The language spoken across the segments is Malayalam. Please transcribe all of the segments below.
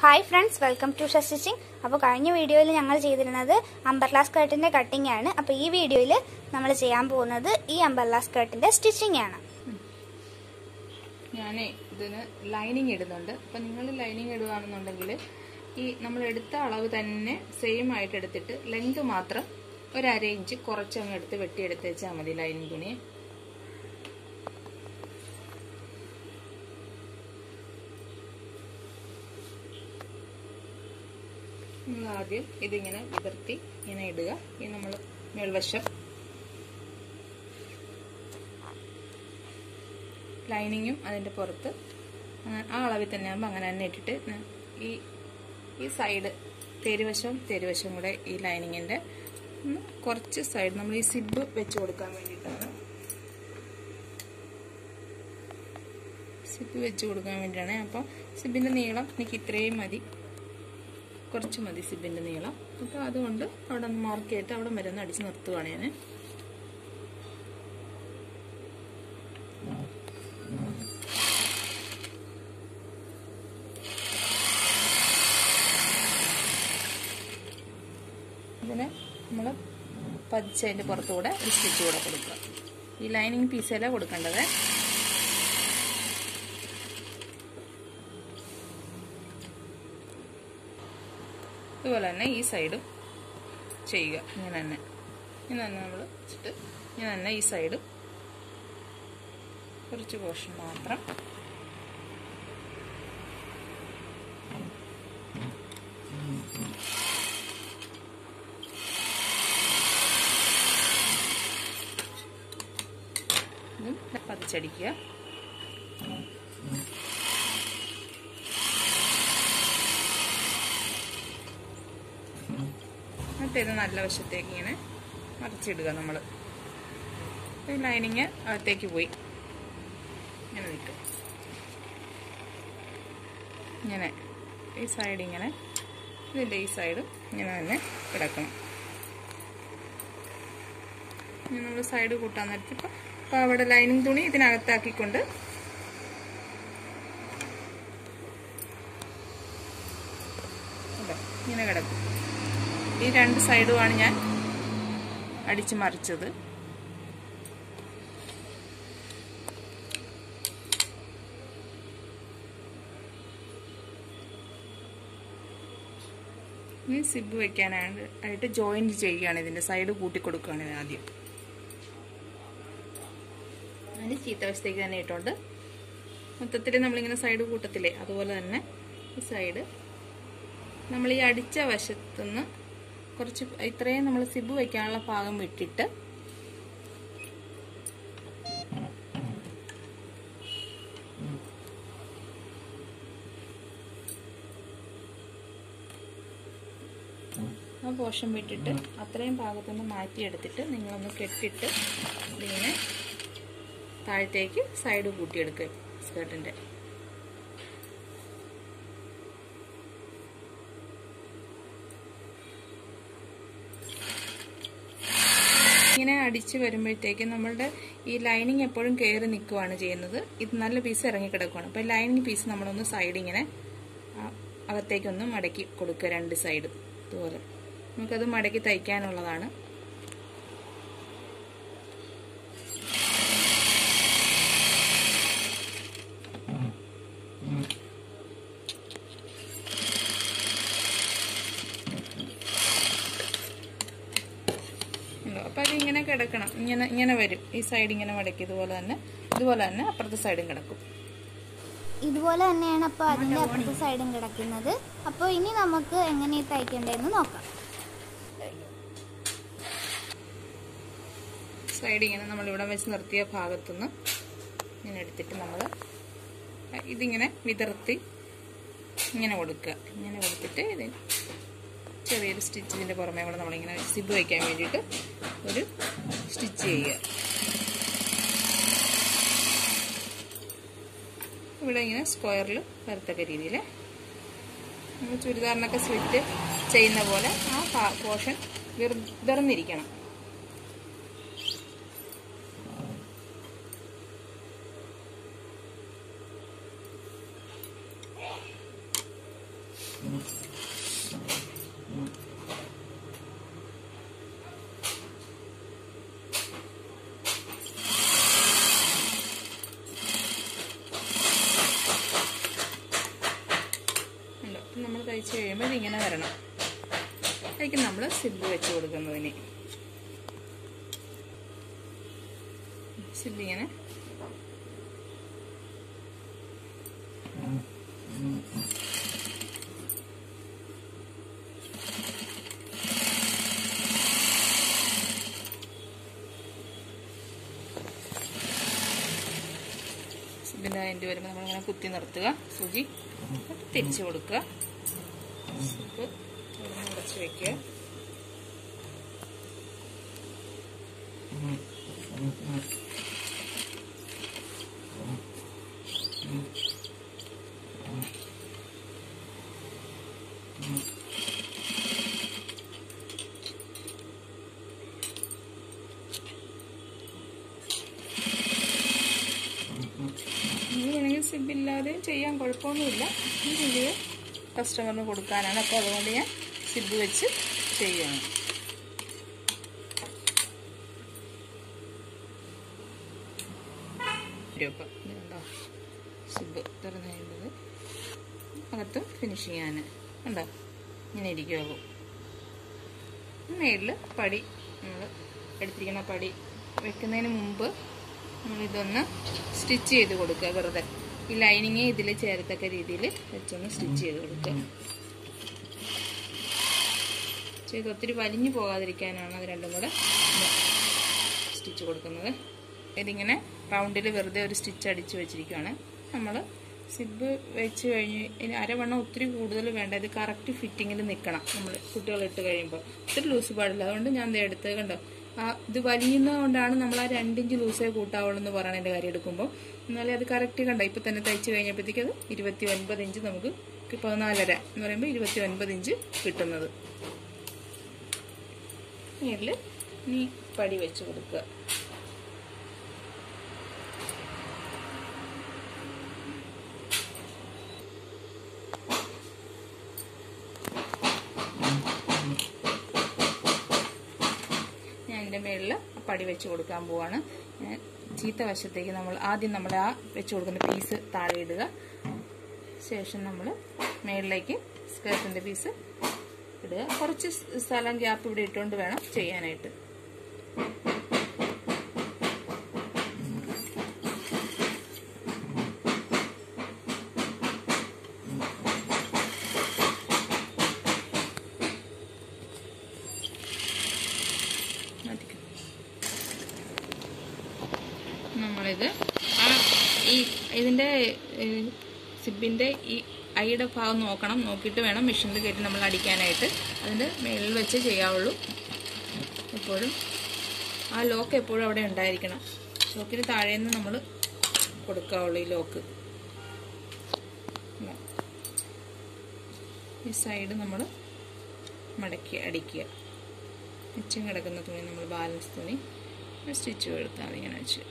Hi friends welcome to stitching അപ്പോൾ കഴിഞ്ഞ വീഡിയോയിൽ ഞങ്ങൾ ചെയ്തിരുന്നത് അംബർല സ്കേർട്ടിന്റെ കട്ടിംഗ് ആണ് അപ്പോൾ ഈ വീഡിയോയിൽ നമ്മൾ ചെയ്യാൻ പോകുന്നത് ഈ അംബർല സ്കേർട്ടിന്റെ സ്റ്റിച്ചിങ് ആണ് ഞാൻ ഇതിന് ലൈനിങ് ഇടുന്നുണ്ട് അപ്പം നിങ്ങൾ ലൈനിങ് ഇടുകയാണെന്നുണ്ടെങ്കിൽ ഈ നമ്മൾ എടുത്ത അളവ് തന്നെ സെയിം ആയിട്ട് എടുത്തിട്ട് ലെങ്ത് മാത്രം ഒരു അര ഇഞ്ച് കുറച്ചങ്ങ് എടുത്ത് വെട്ടിയെടുത്ത് വെച്ചാൽ മതി ലൈനിങ് തുണി നമ്മൾ ആദ്യം ഇതിങ്ങനെ വിതർത്തി ഇങ്ങനെ ഇടുക ഈ നമ്മൾ മേൽവശം ലൈനിങ്ങും അതിൻ്റെ പുറത്ത് ആ അളവിൽ തന്നെ ആകുമ്പോൾ അങ്ങനെ തന്നെ ഇട്ടിട്ട് ഈ ഈ സൈഡ് തെരുവശവും തെരുവശവും കൂടെ ഈ ലൈനിങ്ങിൻ്റെ ഒന്ന് കുറച്ച് സൈഡ് നമ്മൾ ഈ സിബ് വെച്ച് കൊടുക്കാൻ വേണ്ടിയിട്ടാണ് സിബ് വെച്ച് കൊടുക്കാൻ വേണ്ടിയാണ് അപ്പോൾ സിബിൻ്റെ നീളം എനിക്ക് ഇത്രയും മതി കുറച്ച് മതി സിബിൻ്റെ നീളം അപ്പോൾ അതുകൊണ്ട് അവിടെ ഒന്ന് മാർക്ക് ചെയ്തിട്ട് അവിടെ വരെ ഒന്ന് അടിച്ച് നിർത്തുവാണ് ഞാൻ ഇതിന് നമ്മൾ പതിച്ചതിൻ്റെ പുറത്തുകൂടെ ഒരു സ്റ്റിച്ച് കൂടെ കൊടുക്കുക ഈ ലൈനിങ് പീസല്ല കൊടുക്കേണ്ടത് ഇതുപോലെ തന്നെ ഈ സൈഡും ചെയ്യുക ഇങ്ങനെ തന്നെ ഇങ്ങനെ തന്നെ നമ്മൾ വെച്ചിട്ട് ഇങ്ങനെ തന്നെ ഈ സൈഡും കുറച്ച് പോർഷൻ മാത്രം ഇതും പതിച്ചടിക്കുക എന്നിട്ട് ഇത് നല്ല വശത്തേക്ക് ഇങ്ങനെ മറിച്ചിടുക നമ്മൾ ലൈനിങ് അകത്തേക്ക് പോയി ഇങ്ങനെ നിൽക്കും ഇങ്ങനെ ഈ സൈഡ് ഇങ്ങനെ ഇതിൻ്റെ ഈ സൈഡും ഇങ്ങനെ തന്നെ കിടക്കണം ഇനി നമ്മൾ സൈഡ് കൂട്ടാൻ നേരത്തിപ്പോൾ അപ്പോൾ അവിടെ ലൈനിങ് തുണി ഇതിനകത്താക്കിക്കൊണ്ട് ഇങ്ങനെ കിടക്കും ഈ രണ്ട് സൈഡുമാണ് ഞാൻ അടിച്ച് മറിച്ചത് ഇനി സിബ് വെക്കാനായിട്ട് ആയിട്ട് ജോയിൻറ്റ് ചെയ്യുകയാണ് ഇതിൻ്റെ സൈഡ് കൂട്ടി കൊടുക്കുകയാണ് ഇത് ആദ്യം അതിന് ചീത്ത വശത്തേക്ക് തന്നെ ഇട്ടുകൊണ്ട് മൊത്തത്തിൽ നമ്മളിങ്ങനെ സൈഡ് കൂട്ടത്തില്ലേ അതുപോലെ തന്നെ ഈ സൈഡ് നമ്മൾ ഈ അടിച്ച വശത്തുനിന്ന് കുറച്ച് ഇത്രയും നമ്മൾ സിബ് വയ്ക്കാനുള്ള ഭാഗം വിട്ടിട്ട് ആ പോഷൻ വിട്ടിട്ട് അത്രയും ഭാഗത്തുനിന്ന് മാറ്റിയെടുത്തിട്ട് നിങ്ങളൊന്ന് കെട്ടിട്ട് ഇതിങ്ങനെ താഴത്തേക്ക് സൈഡ് കൂട്ടിയെടുക്കുക സ്കേർട്ടിൻ്റെ ഇങ്ങനെ അടിച്ച് വരുമ്പോഴത്തേക്ക് നമ്മളുടെ ഈ ലൈനിങ് എപ്പോഴും കയറി നിൽക്കുകയാണ് ചെയ്യുന്നത് ഇത് നല്ല പീസ് ഇറങ്ങി കിടക്കുകയാണ് അപ്പോൾ ലൈനിങ് പീസ് നമ്മളൊന്ന് സൈഡ് ഇങ്ങനെ അകത്തേക്കൊന്ന് മടക്കി കൊടുക്കുക രണ്ട് സൈഡ് ഇതുപോലെ നമുക്കത് മടക്കി തയ്ക്കാനുള്ളതാണ് അപ്പം അതിങ്ങനെ കിടക്കണം ഇങ്ങനെ ഇങ്ങനെ വരും ഈ സൈഡ് ഇങ്ങനെ മടക്കി ഇതുപോലെ തന്നെ ഇതുപോലെ തന്നെ അപ്പുറത്തെ സൈഡും കിടക്കും ഇതുപോലെ തന്നെയാണ് അപ്പോൾ അതിന്റെ അപ്പുറത്തെ സൈഡും കിടക്കുന്നത് അപ്പോൾ ഇനി നമുക്ക് എങ്ങനെ തയ്ക്കേണ്ടതെന്ന് നോക്കാം സൈഡ് ഇങ്ങനെ നമ്മളിവിടെ വെച്ച് നിർത്തിയ ഭാഗത്തുനിന്ന് ഇങ്ങനെ എടുത്തിട്ട് നമ്മൾ ഇതിങ്ങനെ വിതർത്തി ഇങ്ങനെ കൊടുക്കുക ഇങ്ങനെ കൊടുത്തിട്ട് ഇത് ചെറിയൊരു സ്റ്റിച്ച് ഇതിൻ്റെ പുറമേ കൂടെ നമ്മളിങ്ങനെ സിബ് വയ്ക്കാൻ വേണ്ടിയിട്ട് ഒരു സ്റ്റിച്ച് ചെയ്യുക ഇവിടെ ഇങ്ങനെ സ്ക്വയറിൽ വരത്തക്ക രീതിയിൽ നമ്മൾ ചുരിദാറിനൊക്കെ സ്ലിറ്റ് ചെയ്യുന്ന പോലെ ആ പോർഷൻ വിറന്നിരിക്കണം ഉണ്ട് അപ്പം നമ്മൾ തയ്ച്ച് കഴിയുമ്പോൾ ഇതിങ്ങനെ വരണം അതിലേക്ക് നമ്മൾ സിബ് വെച്ച് കൊടുക്കുന്നതിന് സിബ് ഇങ്ങനെ സിബിൻ്റെ അതിൻ്റെ വരുമ്പോൾ നമ്മളിങ്ങനെ കുത്തി നിർത്തുക സൂചി എന്നിട്ട് തിരിച്ചു കൊടുക്കുക സിബ് തുറന്ന് അടച്ച് വെക്കുക ഇങ്ങനെയാണെങ്കിൽ സിബില്ലാതെയും ചെയ്യാൻ കുഴപ്പമൊന്നുമില്ല ഈ രീതിയിൽ കസ്റ്റമറിന് കൊടുക്കാനാണ് അപ്പോൾ അതുകൊണ്ട് ഞാൻ സിബ് വെച്ച് ചെയ്യുകയാണ് ഇപ്പം ഇതുണ്ടോ സിബ് തുറന്നു കഴിയുന്നത് അകത്ത് ഫിനിഷ് ചെയ്യാൻ ഉണ്ടോ ഇങ്ങനെ ഇരിക്കുള്ളൂ മേളിൽ പടി നമ്മൾ എടുത്തിരിക്കുന്ന പടി വെക്കുന്നതിന് മുമ്പ് നമ്മളിതൊന്ന് സ്റ്റിച്ച് ചെയ്ത് കൊടുക്കുക വെറുതെ ഈ ലൈനിങ് ഇതിൽ ചേരത്തക്ക രീതിയിൽ വെച്ചൊന്ന് സ്റ്റിച്ച് ചെയ്ത് കൊടുക്കുക ചെയ്ത് ഒത്തിരി വലിഞ്ഞു പോകാതിരിക്കാനാണ് അത് രണ്ടും കൂടെ സ്റ്റിച്ച് കൊടുക്കുന്നത് ഇതിങ്ങനെ റൗണ്ടിൽ വെറുതെ ഒരു സ്റ്റിച്ച് അടിച്ച് വെച്ചിരിക്കുകയാണ് നമ്മൾ സിബ് വെച്ച് കഴിഞ്ഞ് ഇനി അരവണ്ണം ഒത്തിരി കൂടുതൽ വേണ്ട ഇത് കറക്റ്റ് ഫിറ്റിങ്ങിൽ നിൽക്കണം നമ്മൾ കുട്ടികൾ ഇട്ട് കഴിയുമ്പോൾ ഒത്തിരി ലൂസ് പാടില്ല അതുകൊണ്ട് ഞാൻ ദേ എടുത്ത് കണ്ടോ ആ ഇത് വലിയുന്നതുകൊണ്ടാണ് നമ്മൾ ആ രണ്ടിഞ്ച് ലൂസേ കൂട്ടാവുള്ളൂ എന്ന് പറയണതിൻ്റെ കാര്യം എടുക്കുമ്പോൾ എന്നാലേ അത് കറക്റ്റ് കണ്ടോ ഇപ്പം തന്നെ തയ്ച്ച് കഴിഞ്ഞപ്പോഴത്തേക്ക് അത് ഇരുപത്തി ഒൻപത് ഇഞ്ച് നമുക്ക് പതിനാലര എന്ന് പറയുമ്പോൾ ഇരുപത്തി ഒൻപത് ഇഞ്ച് കിട്ടുന്നത് മേളിൽ നീ പടി വെച്ച് കൊടുക്കുക ഞാൻ ഇതിൻ്റെ മേളിൽ പടി വെച്ച് കൊടുക്കാൻ പോവാണ് ഞാൻ ചീത്ത വശത്തേക്ക് നമ്മൾ ആദ്യം നമ്മൾ ആ വെച്ച് കൊടുക്കുന്ന പീസ് താഴെ ഇടുക ശേഷം നമ്മൾ മേളിലേക്ക് സ്കേർട്ടിൻ്റെ പീസ് ഇടുക കുറച്ച് സ്ഥലം ഗ്യാപ്പ് ഇവിടെ ഇട്ടുകൊണ്ട് വേണം ചെയ്യാനായിട്ട് മാറ്റിക്കോ. നമ്മളിത് ആ ഈ ഇതിൻ്റെ സിബിൻ്റെ ഈ ഐയുടെ ഭാഗം നോക്കണം നോക്കിയിട്ട് വേണം മെഷീനിൽ കയറ്റി നമ്മൾ അടിക്കാനായിട്ട് അതിൻ്റെ മേളിൽ വെച്ച് ചെയ്യാവുള്ളൂ എപ്പോഴും ആ ലോക്ക് എപ്പോഴും അവിടെ ഉണ്ടായിരിക്കണം ലോക്കിന് താഴെ നിന്ന് നമ്മൾ കൊടുക്കാവുള്ളൂ ഈ ലോക്ക് ഇതാ. ഈ സൈഡ് നമ്മൾ മടക്കി അടിക്കുക മിച്ചം കിടക്കുന്ന തുണി നമ്മൾ ബാലൻസ് തുണി സ്റ്റിച്ച് എടുത്താൽ മതി ഇങ്ങനെ വെച്ച്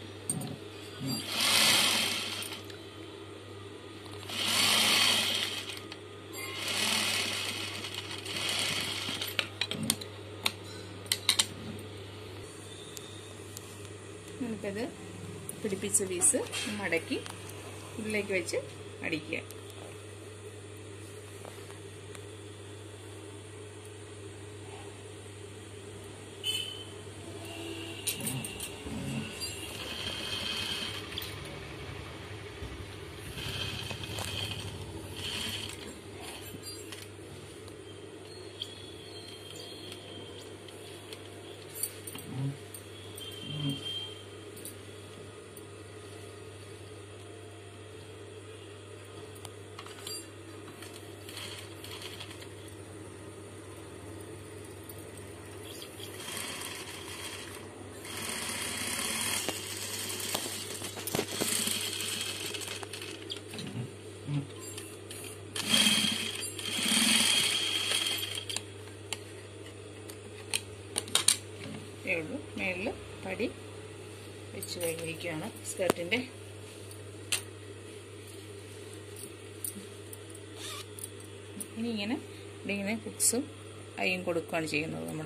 നമുക്കത് പിടിപ്പിച്ച പീസ് മടക്കി ഉള്ളിലേക്ക് വെച്ച് അടിക്കുക ഇത്രയേ ഉള്ളൂ മേളിൽ പടി വെച്ച് കഴിഞ്ഞിരിക്കുകയാണ് സ്കേർട്ടിൻ്റെ ഇനി ഇങ്ങനെ ഇവിടെ ഇങ്ങനെ ഹുക്സും അയ്യും കൊടുക്കുകയാണ് ചെയ്യുന്നത് നമ്മൾ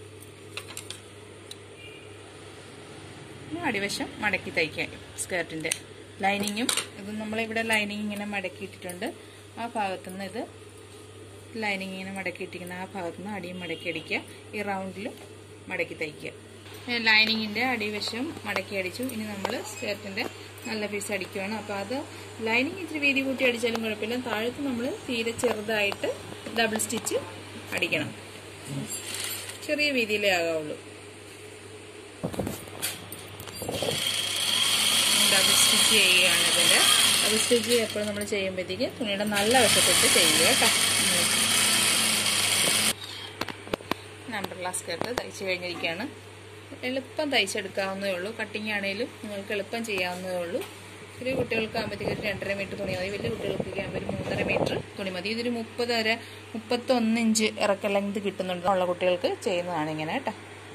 അടിവശം മടക്കി തയ്ക്കാൻ സ്കേർട്ടിൻ്റെ ലൈനിങ്ങും ഇത് നമ്മളിവിടെ ലൈനിങ് ഇങ്ങനെ മടക്കിയിട്ടിട്ടുണ്ട് ആ ഭാഗത്തുനിന്ന് ഇത് ലൈനിങ് ഇങ്ങനെ മടക്കിയിട്ടിരിക്കുന്ന ആ ഭാഗത്തുനിന്ന് അടിയും മടക്കി അടിക്കുക ഈ റൗണ്ടിൽ മടക്കി തയ്ക്കുക ലൈനിങ്ങിൻ്റെ അടിവശം മടക്കി അടിച്ചു ഇനി നമ്മൾ സ്കേർട്ടിൻ്റെ നല്ല പീസ് അടിക്കുകയാണ് അപ്പോൾ അത് ലൈനിങ് ഇച്ചിരി വീതി കൂട്ടി അടിച്ചാലും കുഴപ്പമില്ല താഴത്ത് നമ്മൾ തീരെ ചെറുതായിട്ട് ഡബിൾ സ്റ്റിച്ച് അടിക്കണം ചെറിയ വീതിയിലേ ആകാവുള്ളൂ ഡബിൾ സ്റ്റിച്ച് ചെയ്യുകയാണ് ഇതിൽ ഡബിൾ സ്റ്റിച്ച് എപ്പോഴും നമ്മൾ ചെയ്യുമ്പോഴത്തേക്ക് തുണിയുടെ നല്ല വശത്തിട്ട് ചെയ്യുക കേട്ടോ നമ്പർല സ്കർട്ട് തയ്ച്ചു കഴിഞ്ഞിരിക്കുകയാണ് എളുപ്പം തയ്ച്ചെടുക്കാവുന്നതേ ഉള്ളൂ കട്ടിങ് ആണെങ്കിലും നിങ്ങൾക്ക് എളുപ്പം ചെയ്യാവുന്നതേ ഉള്ളൂ ചെറിയ കുട്ടികൾക്ക് ആകുമ്പോഴത്തേക്ക് ഒരു രണ്ടര മീറ്റർ തുണി മതി വലിയ കുട്ടികൾക്കൊക്കെ ആകുമ്പോൾ ഒരു മൂന്നര മീറ്റർ തുണി മതി ഇതൊരു മുപ്പത് വരെ മുപ്പത്തൊന്ന് ഇഞ്ച് ഇറക്ക ലെങ്ത് കിട്ടുന്നുണ്ട് ഉള്ള കുട്ടികൾക്ക് ചെയ്യുന്നതാണ് ഇങ്ങനെ കേട്ടോ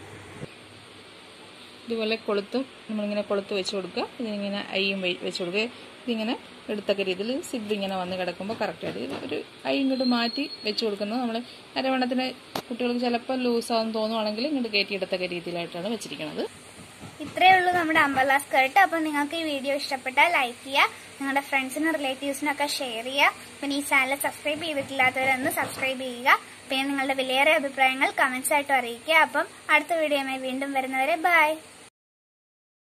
ഇതുപോലെ കൊളുത്തും നമ്മളിങ്ങനെ കൊളുത്ത് വെച്ച് കൊടുക്കുക ഇതിങ്ങനെ അയ്യും വെച്ച് കൊടുക്കുക ഇതിങ്ങനെ എടുത്തക്ക രീതിയിൽ സിബ് ഇങ്ങനെ വന്ന് കിടക്കുമ്പോൾ കറക്റ്റായിട്ട് ഇത് ഒരു ഐ ഇങ്ങോട്ട് മാറ്റി വെച്ച് കൊടുക്കുന്നത് നമ്മൾ അരവണ്ണത്തിന് കുട്ടികൾക്ക് ചിലപ്പോൾ ലൂസാവും തോന്നുവാണെങ്കിൽ ഇങ്ങോട്ട് കയറ്റി എടുത്തക്ക രീതിയിലായിട്ടാണ് വെച്ചിരിക്കുന്നത് ഇത്രയേ ഉള്ളൂ നമ്മുടെ അമ്പല സ്കേർട്ട് അപ്പോൾ നിങ്ങൾക്ക് ഈ വീഡിയോ ഇഷ്ടപ്പെട്ടാൽ ലൈക്ക് ചെയ്യുക നിങ്ങളുടെ ഫ്രണ്ട്സിനും റിലേറ്റീവ്സിനൊക്കെ ഷെയർ ചെയ്യുക പിന്നെ ഈ ചാനൽ സബ്സ്ക്രൈബ് ചെയ്തിട്ടില്ലാത്തവരൊന്ന് സബ്സ്ക്രൈബ് ചെയ്യുക പിന്നെ നിങ്ങളുടെ വിലയേറെ അഭിപ്രായങ്ങൾ കമന്റ്സ് ആയിട്ട് അറിയിക്കുക അപ്പം അടുത്ത വീഡിയോയുമായി വീണ്ടും വരുന്നവരെ ബൈ